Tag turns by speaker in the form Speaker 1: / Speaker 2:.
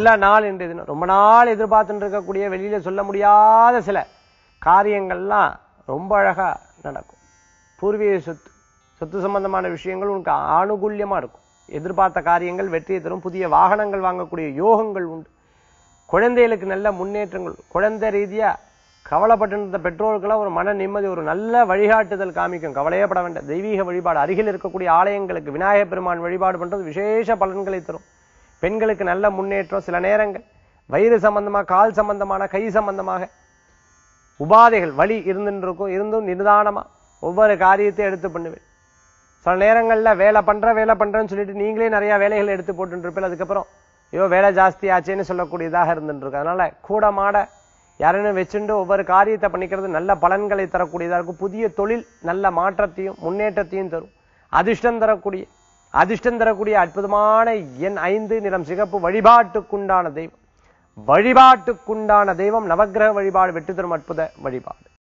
Speaker 1: நல்ல நாள் இன்றைய தினம் ரொம்ப நாள் எதிர்பார்த்துட்டு இருக்கக்கூடிய வெளியில சொல்ல முடியாத சில காரியங்கள்லாம் ரொம்ப அழகா நடக்கும் பூர்வீக சொத்து சொத்து சம்பந்தமான விஷயங்கள் உனக்கு ஆணுகூல்யமா இருக்கும் எதிர்பார்த்த காரியங்கள் வெற்றியை தரும் புதிய வாகனங்கள் வாங்கக்கூடிய யோகங்கள் உண்டு குழந்தைகளுக்கு நல்ல முன்னேற்றங்கள் குழந்தை ரீதியா கவலைப்பட்டு இருந்த பெற்றோருக்கெல்லாம் ஒரு மன நிம்மதி ஒரு நல்ல வழிகாட்டுதல் காமிக்கும் கவலையே பட வேண்டாம் தெய்வீக வழிபாடு அருகில் இருக்கக்கூடிய ஆலயங்களுக்கு விநாயகப் பெருமான் வழிபாடு பண்றது விசேஷ பலன்களை தரும் பெண்களுக்கு நல்ல முன்னேற்றம் சில நேரங்கள் வயிறு சம்பந்தமா கால் சம்பந்தமான கை சம்பந்தமாக உபாதைகள் வலி இருந்துட்டு இருக்கும் இருந்தும் நிதானமா ஒவ்வொரு காரியத்தை எடுத்து பண்ணுவேன் சில நேரங்கள்ல வேலை பண்ற வேலை பண்றேன்னு சொல்லிட்டு நீங்களே நிறைய வேலைகளை எடுத்து போட்டுட்டு இருப்பீங்க அதுக்கப்புறம் ஐயோ வேலை ஜாஸ்தி ஆச்சேன்னு சொல்லக்கூடியதாக இருந்துட்டு இருக்கு அதனால கூட மாட யாரையும் வச்சுட்டு ஒவ்வொரு காரியத்தை பண்ணிக்கிறது நல்ல பலன்களை தரக்கூடியதா இருக்கும் புதிய தொழில் நல்ல மாற்றத்தையும் முன்னேற்றத்தையும் தரும் அதிர்ஷ்டம் தரக்கூடிய அதிர்ஷ்டம் தரக்கூடிய அற்புதமான எண் ஐந்து நிறம் சிகப்பு வழிபாட்டுக்குண்டான தெய்வம் வழிபாட்டுக்குண்டான தெய்வம் நவக்கிரக வழிபாடு வெற்றி தரும் அற்புத வழிபாடு